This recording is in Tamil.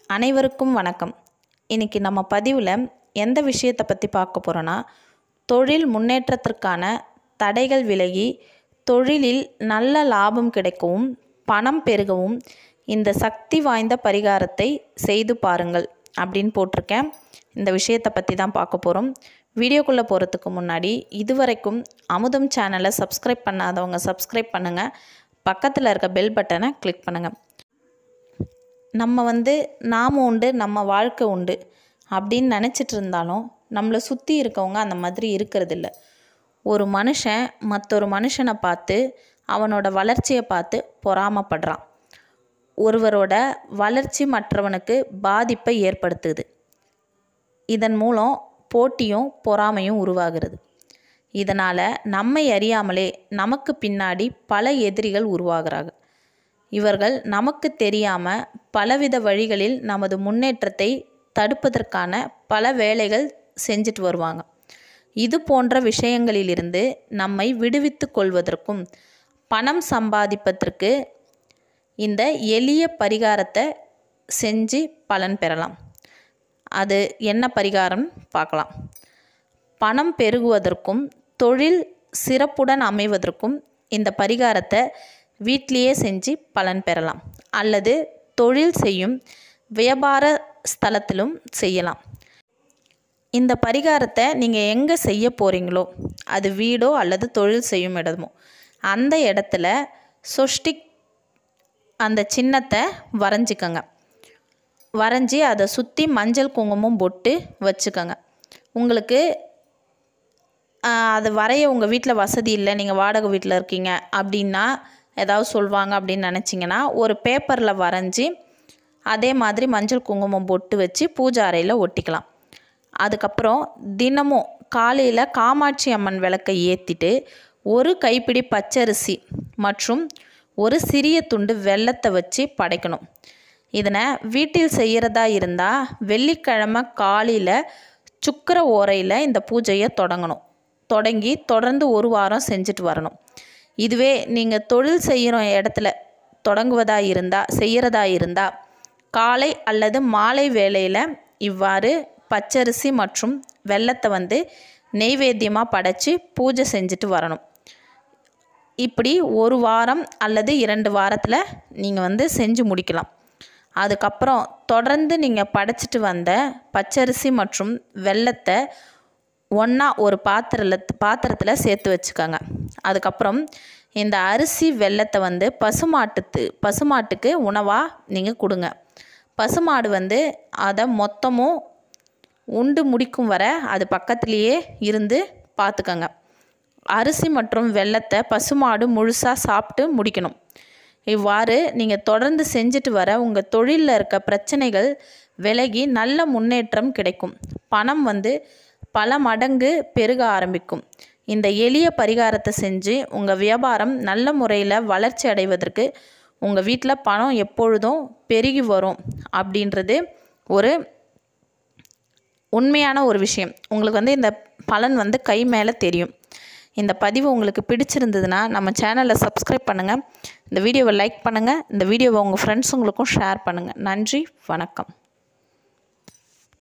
அனைவருக்கும் வணக்கம் இன்றைக்கி நம்ம பதிவில் எந்த விஷயத்தை பற்றி பார்க்க போகிறோன்னா தொழில் முன்னேற்றத்திற்கான தடைகள் விலகி தொழிலில் நல்ல லாபம் கிடைக்கவும் பணம் பெருகவும் இந்த சக்தி வாய்ந்த பரிகாரத்தை செய்து பாருங்கள் அப்படின்னு போட்டிருக்கேன் இந்த விஷயத்தை பற்றி தான் பார்க்க போகிறோம் வீடியோக்குள்ளே போகிறதுக்கு முன்னாடி இதுவரைக்கும் அமுதம் சேனலை சப்ஸ்கிரைப் பண்ணாதவங்க சப்ஸ்கிரைப் பண்ணுங்கள் பக்கத்தில் இருக்க பெல் பட்டனை கிளிக் பண்ணுங்கள் நம்ம வந்து நாம் உண்டு நம்ம வாழ்க்கை உண்டு அப்படின்னு நினச்சிட்டு இருந்தாலும் நம்மளை சுற்றி இருக்கவங்க அந்த மாதிரி இருக்கிறதில்ல ஒரு மனுஷன் மற்றொரு மனுஷனை பார்த்து அவனோட வளர்ச்சியை பார்த்து பொறாமப்படுறான் ஒருவரோட வளர்ச்சி மற்றவனுக்கு பாதிப்பை ஏற்படுத்துது இதன் மூலம் போட்டியும் பொறாமையும் உருவாகிறது இதனால் நம்மை அறியாமலே நமக்கு பின்னாடி பல எதிரிகள் உருவாகிறாங்க இவர்கள் நமக்கு தெரியாமல் பலவித வழிகளில் நமது முன்னேற்றத்தை தடுப்பதற்கான பல வேலைகள் செஞ்சுட்டு வருவாங்க இது போன்ற விஷயங்களிலிருந்து நம்மை விடுவித்து கொள்வதற்கும் பணம் சம்பாதிப்பதற்கு இந்த எளிய பரிகாரத்தை செஞ்சு பலன் பெறலாம் அது என்ன பரிகாரம் பார்க்கலாம் பணம் பெருகுவதற்கும் தொழில் சிறப்புடன் அமைவதற்கும் இந்த பரிகாரத்தை வீட்டிலேயே செஞ்சு பலன் பெறலாம் அல்லது தொழில் செய்யும் வியாபார ஸ்தலத்திலும் செய்யலாம் இந்த பரிகாரத்தை நீங்கள் எங்கே செய்ய போகிறீங்களோ அது வீடோ அல்லது தொழில் செய்யும் இடமோ அந்த இடத்துல சொஷ்டிக் அந்த சின்னத்தை வரைஞ்சிக்கங்க வரைஞ்சி அதை சுற்றி மஞ்சள் குங்குமம் பொட்டு வச்சுக்கோங்க உங்களுக்கு அது வரைய உங்கள் வீட்டில் வசதி இல்லை நீங்கள் வாடகை வீட்டில் இருக்கீங்க அப்படின்னா ஏதாவது சொல்லுவாங்க அப்படின்னு நினச்சிங்கன்னா ஒரு பேப்பரில் வரைஞ்சி அதே மாதிரி மஞ்சள் குங்குமம் பொட்டு வச்சு பூஜை அறையில் ஒட்டிக்கலாம் அதுக்கப்புறம் தினமும் காலையில் காமாட்சி அம்மன் விளக்கை ஏற்றிட்டு ஒரு கைப்பிடி பச்சரிசி மற்றும் ஒரு சிறிய துண்டு வெள்ளத்தை வச்சு படைக்கணும் இதனை வீட்டில் செய்கிறதா இருந்தால் வெள்ளிக்கிழமை காலையில் சுக்கர ஓரையில் இந்த பூஜையை தொடங்கணும் தொடங்கி தொடர்ந்து ஒரு வாரம் செஞ்சுட்டு வரணும் இதுவே நீங்கள் தொழில் செய்கிற இடத்துல தொடங்குவதா இருந்தால் செய்கிறதா இருந்தால் காலை அல்லது மாலை வேளையில் இவ்வாறு பச்சரிசி மற்றும் வெள்ளத்தை வந்து நெய்வேத்தியமாக படைச்சி பூஜை செஞ்சுட்டு வரணும் இப்படி ஒரு வாரம் அல்லது இரண்டு வாரத்தில் நீங்கள் வந்து செஞ்சு முடிக்கலாம் அதுக்கப்புறம் தொடர்ந்து நீங்கள் படைச்சிட்டு வந்த பச்சரிசி மற்றும் வெள்ளத்தை ஒன்றா ஒரு பாத்திரத்தில் பாத்திரத்தில் சேர்த்து வச்சுக்கோங்க அதுக்கப்புறம் இந்த அரிசி வெள்ளத்தை வந்து பசுமாட்டுத்து பசுமாட்டுக்கு உணவாக நீங்கள் கொடுங்க பசுமாடு வந்து அதை மொத்தமும் உண்டு முடிக்கும் வரை அது பக்கத்துலேயே இருந்து பார்த்துக்கோங்க அரிசி மற்றும் வெள்ளத்தை பசுமாடு முழுசாக சாப்பிட்டு முடிக்கணும் இவ்வாறு நீங்கள் தொடர்ந்து செஞ்சுட்டு வர உங்கள் தொழிலில் இருக்க பிரச்சனைகள் விலகி நல்ல முன்னேற்றம் கிடைக்கும் பணம் வந்து பல மடங்கு பெருக ஆரம்பிக்கும் இந்த எளிய பரிகாரத்தை செஞ்சு உங்கள் வியாபாரம் நல்ல முறையில் வளர்ச்சி அடைவதற்கு உங்கள் வீட்டில் பணம் எப்பொழுதும் பெருகி வரும் அப்படின்றது ஒரு உண்மையான ஒரு விஷயம் உங்களுக்கு வந்து இந்த பலன் வந்து கை மேலே தெரியும் இந்த பதிவு உங்களுக்கு பிடிச்சிருந்ததுன்னா நம்ம சேனலை சப்ஸ்கிரைப் பண்ணுங்கள் இந்த வீடியோவை லைக் பண்ணுங்கள் இந்த வீடியோவை உங்கள் ஃப்ரெண்ட்ஸுங்களுக்கும் ஷேர் பண்ணுங்கள் நன்றி வணக்கம்